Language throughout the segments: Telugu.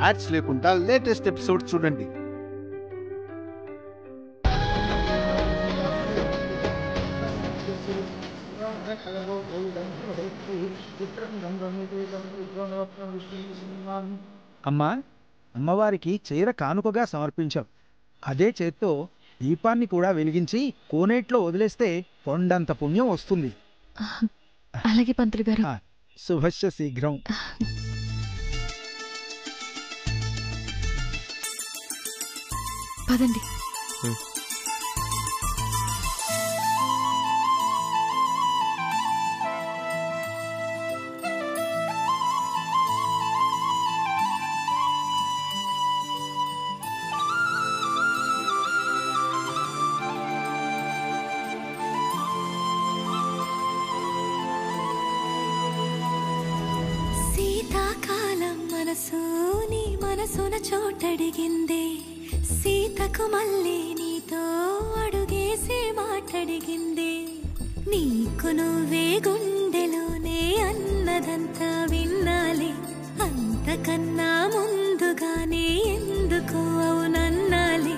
యాడ్స్ లేకుండా లేటెస్ట్ ఎపిసోడ్ చూడండి అమ్మా అమ్మవారికి చీర కానుకగా సమర్పించాం అదే చేత్తో దీపాన్ని కూడా వెలిగించి కోనేట్లో వదిలేస్తే కొండంత పుణ్యం వస్తుంది అలాగే పంతులు గారు ఆ, శుభస్య శీఘ్రం పదండి శీతాకాలం మనసు నీ మనసున చోటడిగిందే సీతకు మళ్ళీ నీతో అడుగేసి మాటడిగిందే నీకు నువ్వే గుండెలోనే అన్నదంతా విన్నాలి అంతకన్నా ముందుగానే ఎందుకు అవునన్నాలి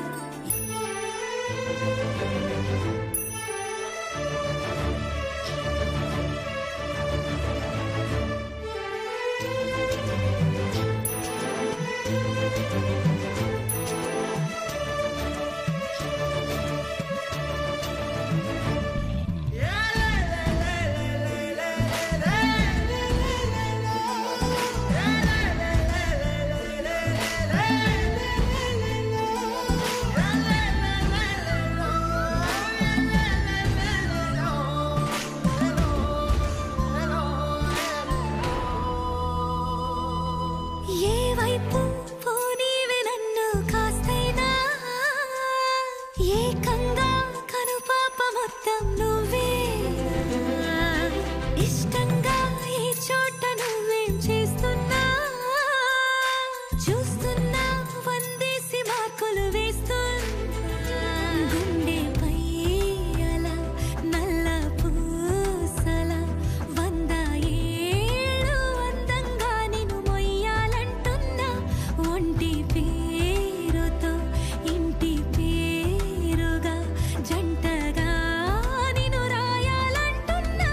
ఏ వైపు పోనీవి నన్ను కాస్తైనా ఏకంగా కనుపాప మొత్తం నువ్వే ఇష్టంగా ఈ చోట నువ్వేం చేస్తున్నా చూస్తున్నా వందేసి మార్కులు వేస్తున్నా గుండెపై అలా నల్ల పూసల వంద ఏళ్ళు అందంగా నిన్ను మొయ్యాలంటున్నా ఒంటి పేరుతో ఇంటి పేరుగా జంటగా నిన్ను రాయాలంటున్నా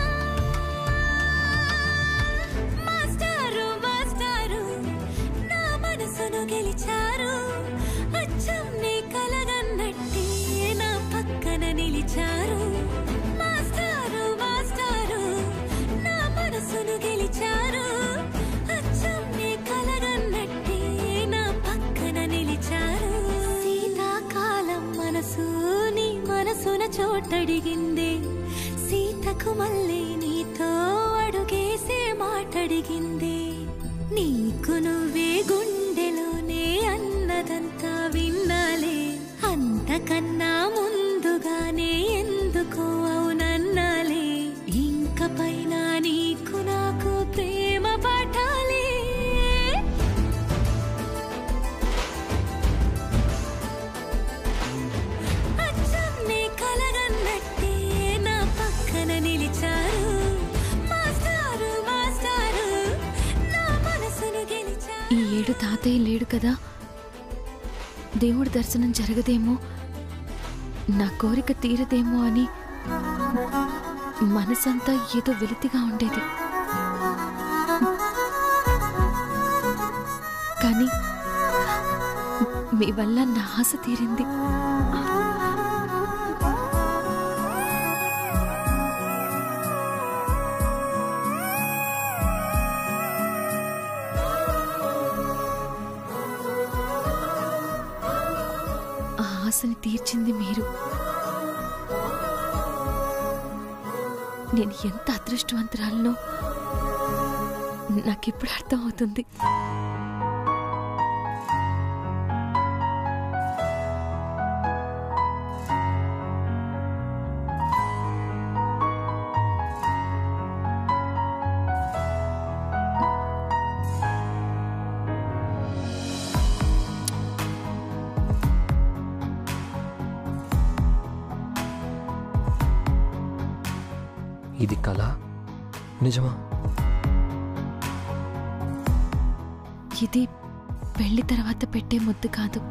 మాస్టారు మాస్టారు నా మనసును గెలిచారు అచ్చం నీ కలగన్నట్టే నా పక్కన నిలిచారు మాస్టారు మాస్టారు నా మనసును గెలిచారు అచ్చం నీ కలగన్నట్టే నా పక్కన నిలిచారు శీతాకాలం మనసు నీ మనసున చోటడిగిందే సీతకు మళ్ళీ నీతో అడుగేసే మాటడిగిందే నీకు నువ్వే గుండెలోనే అన్నదంతా విన్నాలే అంతకన్నా ముందుగానే ఎందుకు అవునన్నాలే ఇంక పైన నీకు నాకు ప్రేమ పాఠాలే అచ్చం నీ కలగన్నట్టే నా పక్కన నిలిచారు మాస్టారు మాస్టారు నా మనసును గెలిచారు ఈ ఏడు తాతయ్య లేడు కదా దేవుడి దర్శనం జరగదేమో నా కోరిక తీరదేమో అని మనసంతా ఏదో వెలితిగా ఉండేది కానీ మీ వల్ల నా ఆశ తీరింది ఆ ఆశని తీర్చింది మీరు నేను ఎంత అదృష్టవంతురాలనో నాకిప్పుడు అర్థం అవుతుంది ఇది కళ నిజమా ఇది పెళ్లి తర్వాత పెట్టే ముద్దు కాదు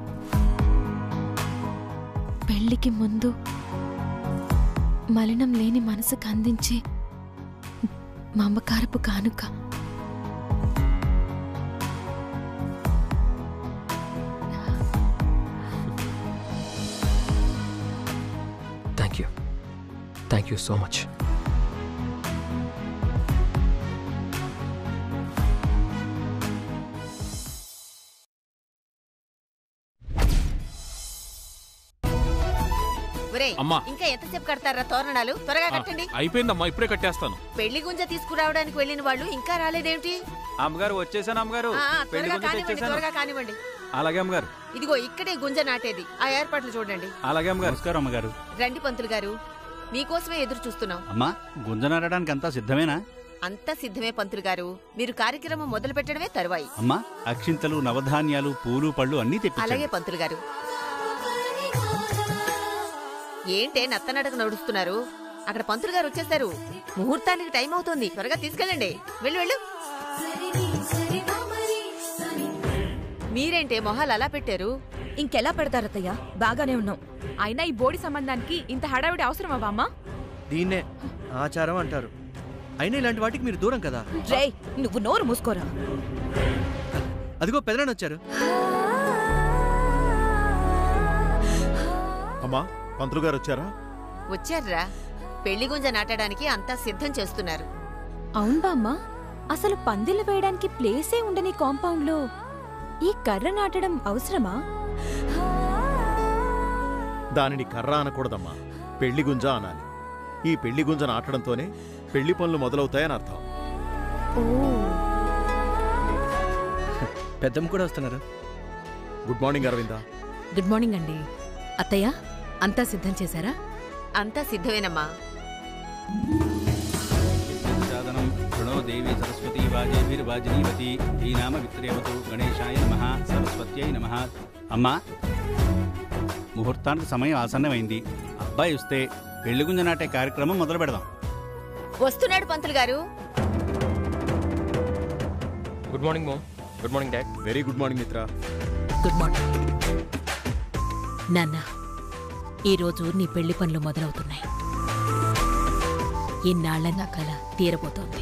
పెళ్లికి ముందు మలినం లేని మనసుకు అందించే మమకారపు కానుక thank you thank you so much ఒరేయ్ అమ్మా. ఇంకా ఎంతసేపు కడతారా తోరణాలు త్వరగా ఆ, కట్టండి అయిపోయిందమ్మా ఇప్పుడే కట్టేస్తాను పెళ్లి గుంజ తీసుకురావడానికి వెళ్ళిన వాళ్ళు ఇంకా రాలేదేమిటి అమ్మగారు వచ్చేసాను అమ్మగారు ఆ, ఆ, పెళ్లి త్వరగా గుంజ కానివ్వండి తెచ్చేసాను త్వరగా కానివ్వండి అలాగే అమ్మగారు ఇదిగో ఇక్కడే గుంజ నాటేది ఆ ఏర్పాట్లు చూడండి అలాగే అమ్మగారు నమస్కారం అమ్మగారు రండి పంతులు గారు మీకోసమే ఎదురు చూస్తున్నాం అమ్మా గుంజ నాటడానికి అంతా సిద్ధమేనా అంతా సిద్ధమే పంతులు గారు మీరు కార్యక్రమం మొదలు పెట్టడమే తరువాయి అమ్మా అక్షింతలు నవధాన్యాలు పూలు పళ్ళు అన్నీ అలాగే తెప్పించాలి పంతులు గారు ఏంటే నత్తనడక నడుస్తున్నారు అక్కడ పంతులు గారు వచ్చేసారు ముహూర్తానికి టైం అవుతోంది త్వరగా తీసుకెళ్ళండి వెళ్ళు వెళ్ళు మీరేంటే మొహాలు అలా పెట్టారు ఇంకెలా పెడతారతయ్య బాగానే ఉన్నాం అయినా ఈ బోడి సంబంధానికి ఇంత హడావిడి అవసరమా బామ్మ దీన్నే ఆచారం అంటారు అయినా ఇలాంటి వాటికి మీరు దూరం కదా రే నువ్వు నోరు మూసుకోరా అదిగో పెదనాన్న వచ్చారు అమ్మా పంతులు గారు వచ్చారా వచ్చారా పెళ్లి గుంజ నాటడానికి అంతా సిద్ధం చేస్తున్నారు అవును బామ్మ అసలు పందిళ్ళు వేయడానికి ప్లేసే ఉండని కాంపౌండ్ లో ఈ కర్ర నాటడం అవసరమా దానిని కర్ర అనకూడదమ్మా పెళ్లి గుంజ అనాలి ఈ పెళ్లి గుంజ నాటడంతోనే పెళ్లి పనులు మొదలవుతాయని అర్థం పెద్దమ్మ కూడా వస్తున్నారు good morning Aravinda good morning అండి అత్తయ్య అంతా సిద్ధం చేశారా అంతా సిద్ధమేనమ్మా సాధనం శృణో దేవి సరస్వతి వాజేభిర్వాజినీవతి ఈ నామ విత్రేవతు గణేశాయ నమ సరస్వత్యై నమ అమ్మా ముహూర్తానికి సమయం ఆసన్నమైంది అబ్బాయి వస్తే పెళ్లి గుంజ నాటే కార్యక్రమం మొదలు పెడదాం వస్తున్నాడు పంతులు గారు good morning mom good morning dad very good morning Mitra good morning నాన్న ఈరోజు నీ పెళ్లి పనులు మొదలవుతున్నాయి ఇన్నాళ్ల నా కల తీరబోతోంది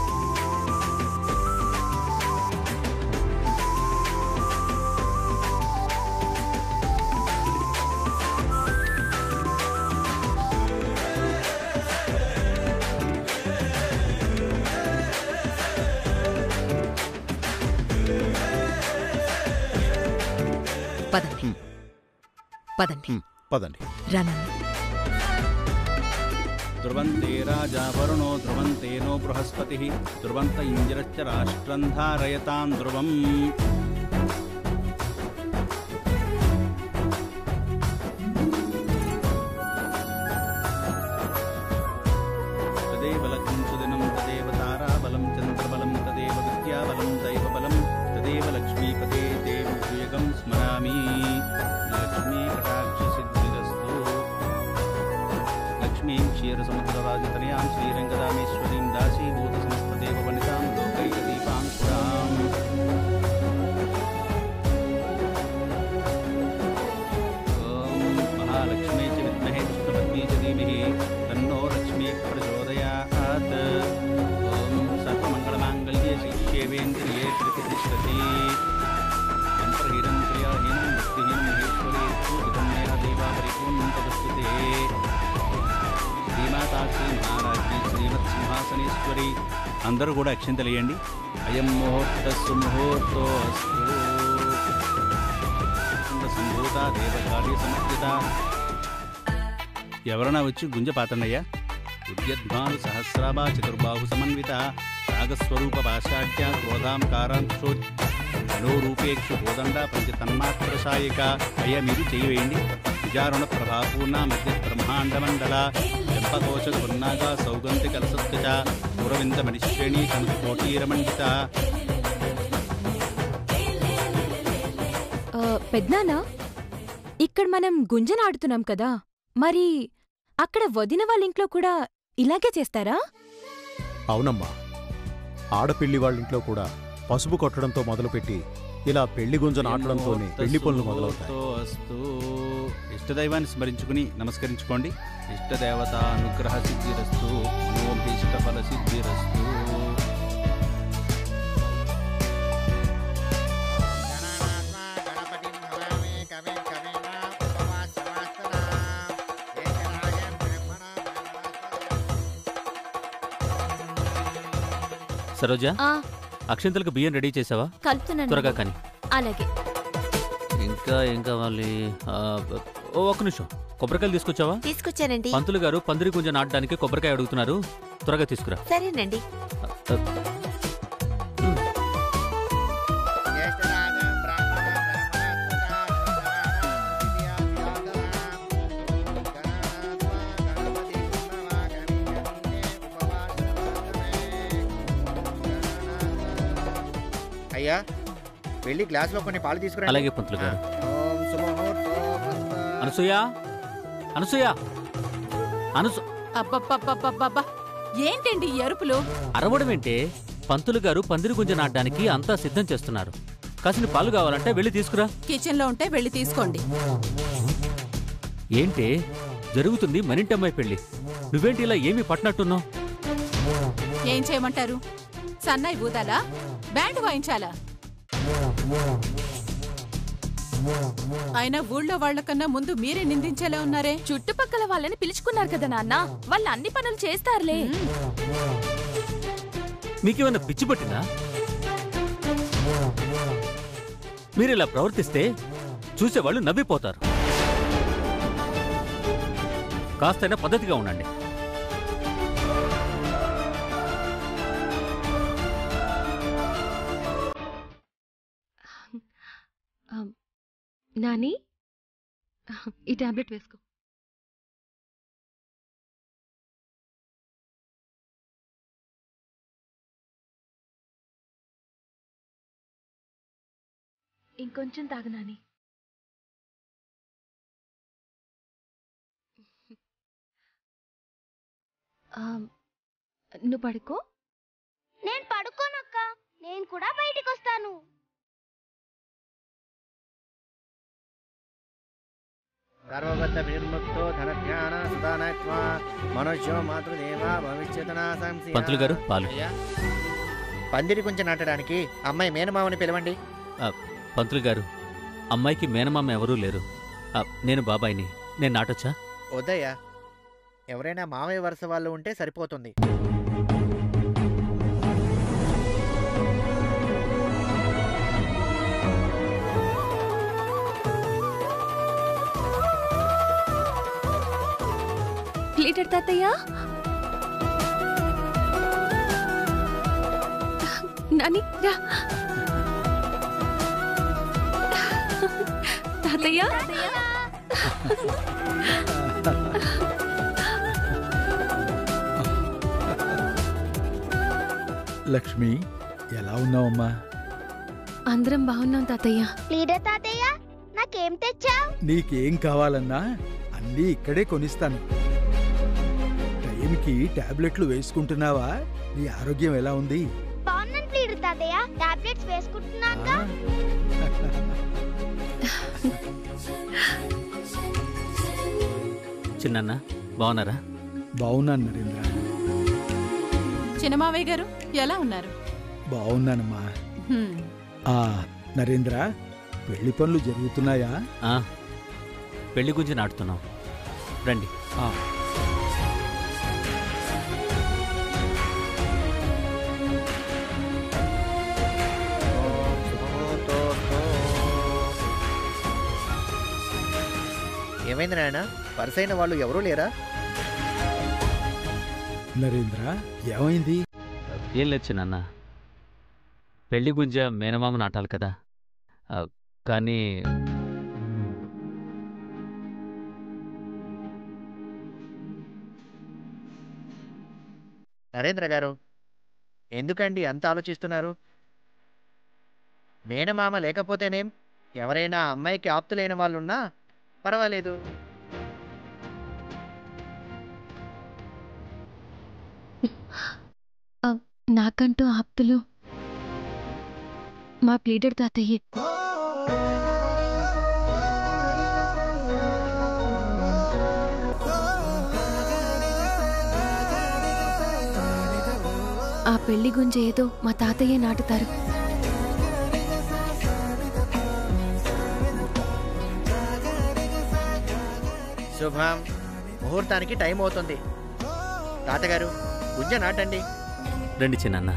పదండి పదండి పదండి రానన్న ధ్రువంతే రాజా వరుణో ధ్రువంతేనో బృహస్పతి ధ్రువంత ఇంద్రశ్చ రాష్ట్రం ధారయతాం ధ్రువం తదేవ లగ్నం సుదినం తదేవ తారాబలం చంద్రబలం తదేవ విద్యాబలం దైవబలం తదేవ లక్ష్మీపతే దేవి భూయగం స్మరామి లక్ష్మీ కటాక్ష సిద్ధిరస్తు లక్ష్మీం క్షీరసముద్రరాజతనయాం శ్రీరంగరామేశ్వరీం దాసీభూత సమస్తదేవ వనితాం లోకైకదీపాంకురాం ఓం మహాలక్ష్మీ చ విద్మహే విష్ణుపత్నీ చ ధీమహి తన్నో లక్ష్మీ ప్రచోదయాత్ ఓం సర్వమంగళమాంగళ్యే శిష్యేవేంద్రియే ప్రతిష్టతి యంత్రహీనం క్రియాహీనం భక్తిహీనం మహేశ్వరీ పూజితం మేన దేవా పరిపూర్ణం తదస్తుతే శ్రీమాతాక్షి మహారాజ్ఞి శ్రీమత్ సింహాసనేశ్వరి అందరూ కూడా అక్షింతలేయండి అయం ముహూర్త సుముహూర్తో సంభూత దేవకాళీ సమర్పిత ఎవరన్నా వచ్చి గుంజ పాతండయ్యా ఉద్యద్భాను సహస్రాభా చతుర్బాహు సమన్విత రాగస్వరూప పాశాఢ్య క్రోధాం కారాంశో మనోరూపేక్షు కోదండ పంచ తన్మాత్రశాయిక అయ్యా మీరు చేయవేయండి విజారుణ ప్రభాపూర్ణ మధ్య బ్రహ్మాండమండల చెంపకోశ కొన్నాగ సౌగంధి కలసత్కచ పురవింద మణిశ్రేణి కనక కోటీరమండిత పెద్దనానా ఇక్కడ మనం గుంజన ఆడుతున్నాం కదా మరి అక్కడ వదిన వాళ్ళ ఇంట్లో కూడా ఇలాగే చేస్తారా అవునమ్మా ఆడపిల్లి వాళ్ళ ఇంట్లో కూడా పసుపు కొట్టడంతో మొదలుపెట్టి ఇలా పెళ్లి గుంజ నాటడంతోనే పెళ్లి పనులు మొదలవుతాయి అస్తు ఇష్టదైవాన్ని స్మరించుకుని నమస్కరించుకోండి ఇష్టదేవత అనుగ్రహ సిద్ధిరస్తు మనోభీష్ట ఫల సిద్ధిరస్తు సరోజ ఆ అక్షంతలకు బియ్యం రెడీ చేసావా కలుపుతున్నాను త్వరగా కానీ అలాగే ఇంకా ఏం కావాలి ఆ, ఓ ఒక్క నిమిషం కొబ్బరికాయలు తీసుకొచ్చావా తీసుకొచ్చానండి పంతులు గారు పందిరి గుంజ నాటడానికి కొబ్బరికాయ అడుగుతున్నారు త్వరగా తీసుకురా సరేనండి అయ్యా వెళ్ళి గ్లాసులో కొన్ని పాలు తీసుకురండి అలాగే పంతులు గారు ఓం సుముహూర్తోస్తు. అనసూయ అనసూయ అనసు అబ్బబ్బబ్బబ్బబ్బా ఏంటండి ఈ అరుపులు అరవడం ఏంటే పంతులు గారు పందిరి గుంజ నాటడానికి అంతా సిద్ధం చేస్తున్నారు కాసిన పాలు కావాలంటే వెళ్ళి తీసుకురా కిచెన్ లో ఉంటే వెళ్ళి తీసుకోండి ఏంటే జరుగుతుంది మనింటమ్మాయి పెళ్లి నువ్వేంటి ఇలా ఏమీ పట్టినట్టున్నావు ఏం చేయమంటారు సన్నాయి ఊదాలా బ్యాండ్ వాయించాలా అయినా ఊళ్ళో వాళ్ళకన్నా ముందు మీరే నిందించేలా ఉన్నారే చుట్టుపక్కల వాళ్ళని పిలుచుకున్నారు కదా నాన్న వాళ్ళు అన్ని పనులు చేస్తారులే మీకేమైనా పిచ్చి పట్టిందా మీరు ఇలా ప్రవర్తిస్తే చూసేవాళ్ళు నవ్విపోతారు కాస్తైనా పద్ధతిగా ఉండండి నాని ఈ టాబ్లెట్ వేసుకో ఇంకొంచెం తాగు నాని ఆ, నువ్వు పడుకో నేను పడుకోనక్క నేను కూడా బయటికి వస్తాను సర్వబద్ధ విర్ముక్తో ధనధ్యాన సుధానత్వ మనుష్యో మాతృదేవా భవిష్యతనా సంశయ పంతులు గారు, పాలు. అయ్యా, పందిరి కొంచెం నాటడానికి అమ్మాయి మేనమావని పిలవండి ఆ, పంతులు గారు అమ్మాయికి మేనమామ ఎవరూ లేరు ఆ, నేను బాబాయిని నేను నాటొచ్చా వద్దయ్యా ఎవరైనా మామయ్య వరుస వాళ్ళు ఉంటే సరిపోతుంది లీటర్ తాతయ్య నాని రా తాతయ్య లక్ష్మి ఎలా ఉన్నావమ్మా అందరం బాగున్నాం తాతయ్య లీడర్ తాతయ్య నాకేం తెచ్చావు నీకేం కావాలన్నా అన్నీ ఇక్కడే కొనిస్తాను టైంకి టాబ్లెట్లు వేసుకుంటున్నావా నీ ఆరోగ్యం ఎలా ఉంది బాగున్నాను లీడర్ తాతయ్య టాబ్లెట్స్ వేసుకుంటున్నాక చిన్నన్న బాగున్నారా బాగున్నాను నరేంద్ర చిన్నమావయ్య గారు ఎలా ఉన్నారు బాగున్నానమ్మా హ్మ్. ఆ నరేంద్ర పెళ్లి పనులు జరుగుతున్నాయా ఆ, పెళ్లి గురించి నాటుతున్నాం రండి ఆ, ఓం సుముహూర్తోస్తు. ఏమైంది నాయన వరుసైన వాళ్ళు ఎవరూ లేరా నరేంద్ర ఏమైంది ఏం లేదు చిన్నన్న పెళ్లి గుంజ మేనమామ నాటాలి కదా ఆ, కానీ నరేంద్ర గారు ఎందుకండి అంత ఆలోచిస్తున్నారు మేనమామ లేకపోతేనేం ఎవరైనా అమ్మాయికి ఆప్తులైన వాళ్ళున్నా పర్వాలేదు నాకంటూ ఆప్తులు మా ప్లీడర్ తాతయ్యే ఆ పెళ్లి గుంజ ఏదో మా తాతయ్యే నాటుతారు శుభం ముహూర్తానికి టైం అవుతుంది తాతగారు గుంజ నాటండి రండి చిన్నన్న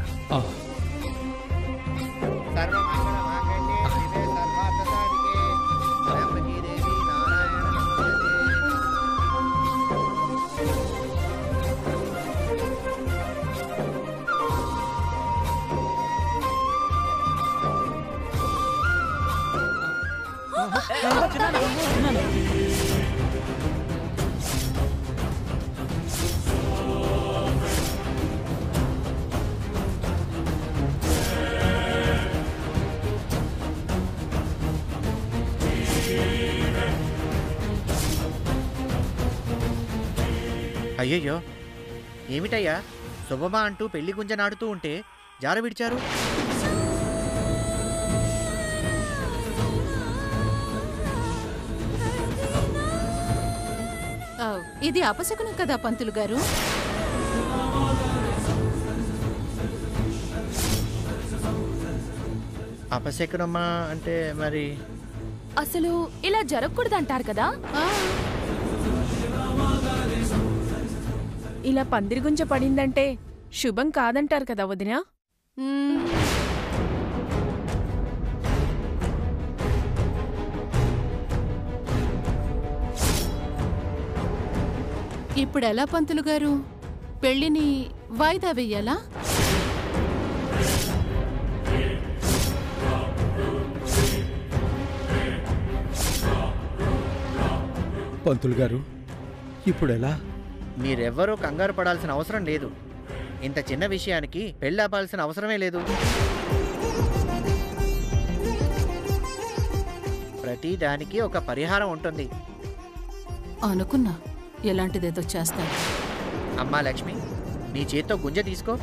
అయ్యయ్యో ఏమిటయ్యా శుభమా అంటూ పెళ్లి గుంజ నాటుతూ ఉంటే జార విడిచారు ఆ, ఇది అపశకునం కదా పంతులు గారు అపశకునమ్మా అంటే మరి అసలు ఇలా జరగకూడదంటారు కదా ఇలా పందిరి గుంజ పడిందంటే శుభం కాదంటారు కదా వదినా ఇప్పుడు ఎలా పంతులు గారు పెళ్లిని వాయిదా వెయ్యాలా పంతులు గారు ఇప్పుడు ఎలా మీరెవ్వరూ కంగారు పడాల్సిన అవసరం లేదు ఇంత చిన్న విషయానికి పెళ్ళాపాల్సిన అవసరమే లేదు ప్రతి దానికి ఒక పరిహారం ఉంటుంది అనుకున్నా ఎలాంటిదేదో చేస్తాడు అమ్మా లక్ష్మి నీ చేత్తో గుంజ తీసుకో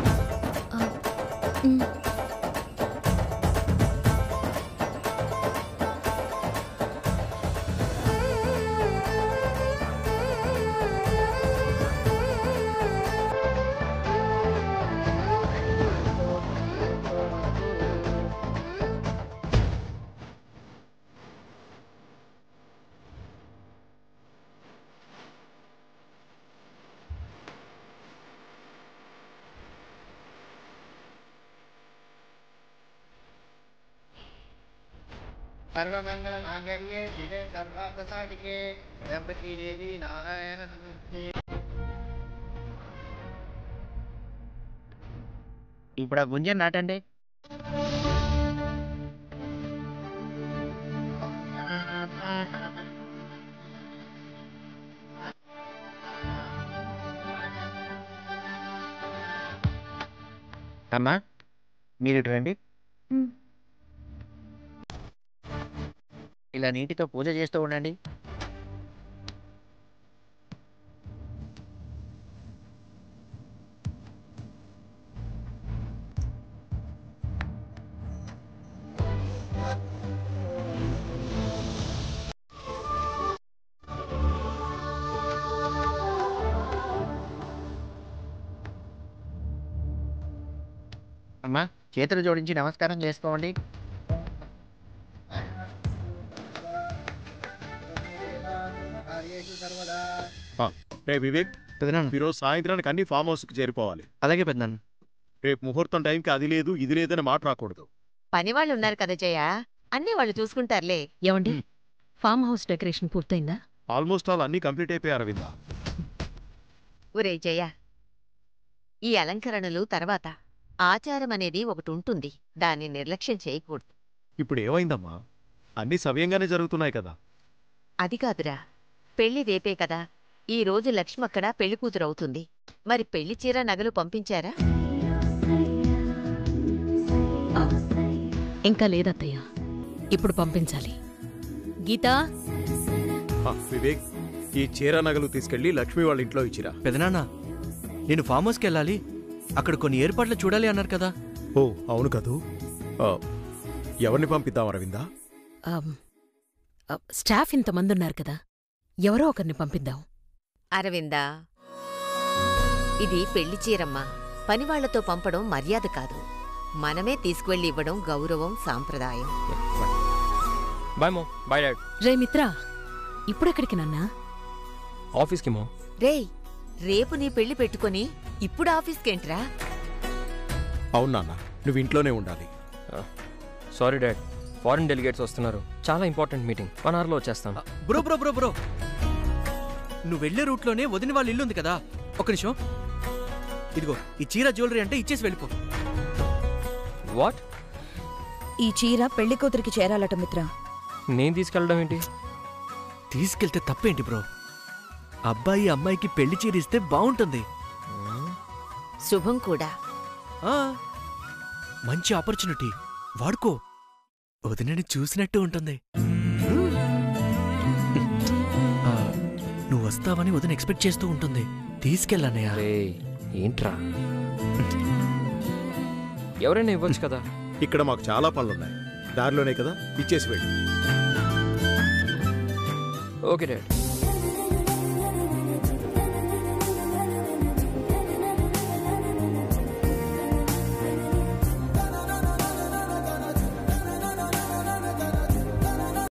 ఇప్పుడు ఆ గుంజ నాటండి అమ్మా మీరు ఇటు రండి ఇలా నీటితో పూజ చేస్తూ ఉండండి అమ్మా చేతులు జోడించి నమస్కారం చేసుకోండి ఆ, రే వివేక్ ఈరోజు సాయంత్రానికి అన్ని ఫామ్ హౌస్కి చేరిపోవాలి అలాగే పెద్దనాన్న రేపు ముహూర్తం టైంకి అది లేదు ఇది లేదని మాట రాకూడదు పని వాళ్ళు ఉన్నారు కదా జయ అన్నీ వాళ్ళు చూసుకుంటారులే ఏమండి ఫామ్ హౌస్ డెకరేషన్ పూర్తయిందా ఆల్మోస్ట్ ఆల్ అన్నీ కంప్లీట్ అయిపోయారు అరవింద ఒరే జయ ఈ అలంకరణలు తర్వాత ఆచారం అనేది ఒకటి ఉంటుంది దాన్ని నిర్లక్ష్యం చేయకూడదు ఇప్పుడు ఏమైందమ్మా అన్నీ సవ్యంగానే జరుగుతున్నాయి కదా అది కాదురా పెళ్లి రేపే కదా ఈ రోజు లక్ష్మక్కడ పెళ్లి కూతురు అవుతుంది మరి పెళ్లి చీర నగలు పంపించారా ఇంకా లేదత్తయ్య ఇప్పుడు పంపించాలి గీతా ఆ, వివేక్ ఈ చీర నగలు తీసుకెళ్లి లక్ష్మి వాళ్ళ ఇంట్లో ఇచ్చిరా పెదనాన్న నేను ఫామ్ హౌస్కి వెళ్ళాలి అక్కడ కొన్ని ఏర్పాట్లు చూడాలి అన్నారు కదా ఓ అవును కదూ ఆ, ఎవరిని పంపిద్దాం అరవిందా ఆమ్, ఆ, స్టాఫ్ ఇంతమంది ఉన్నారు కదా ఎవరో ఒకరిని పంపిద్దాం అరవిందా ఇది పెళ్లి చీరమ్మా పనివాళ్లతో పంపడం మర్యాద కాదు మనమే తీసుకువెళ్ళి ఇవ్వడం గౌరవం సాంప్రదాయం బాయ్ మో బాయ్ డాడ్ రే మిత్రా ఇప్పుడెక్కడికి నాన్నా ఆఫీస్కి మో రేయ్ రేపు నీ పెళ్లి పెట్టుకొని ఇప్పుడు ఆఫీస్కేంట్రా అవును నాన్న నువ్వు ఇంట్లోనే ఉండాలి సారీ డాడ్ ఫారిన్ డెలిగేట్స్ వస్తున్నారు చాలా ఇంపార్టెంట్ మీటింగ్ వన్ అవర్లో వచ్చేస్తాం బ్రో బ్రో బ్రో బ్రో నువ్వు వెళ్ళే రూట్లోనే వదిన వాళ్ళ ఇల్లు ఉంది కదా ఒక నిమిషం ఇదిగో ఈ చీర జ్యువెలరీ అంటే ఇచ్చేసి వెళ్ళిపో వాట్ ఈ చీర పెళ్లి కూతురికి చేరాలట మిత్ర నేను తీసుకెళ్ళడం ఏంటి తీసుకెళ్తే తప్పేంటి బ్రో అబ్బాయి అమ్మాయికి పెళ్లి చీర ఇస్తే బాగుంటుంది శుభం కూడా ఆ, మంచి ఆపర్చునిటీ వాడుకో వదినని చూసినట్టు ఉంటుంది ఆ, నువ్వు వస్తావని వదిన ఎక్స్పెక్ట్ చేస్తూ ఉంటుంది తీసుకెళ్ళన్నయ్య ఏంట్రా ఎవరైనా ఇవ్వచ్చు కదా ఇక్కడ మాకు చాలా పనులున్నాయి దారిలోనే కదా ఇచ్చేసి వెళ్ళు ఓకే డాడ్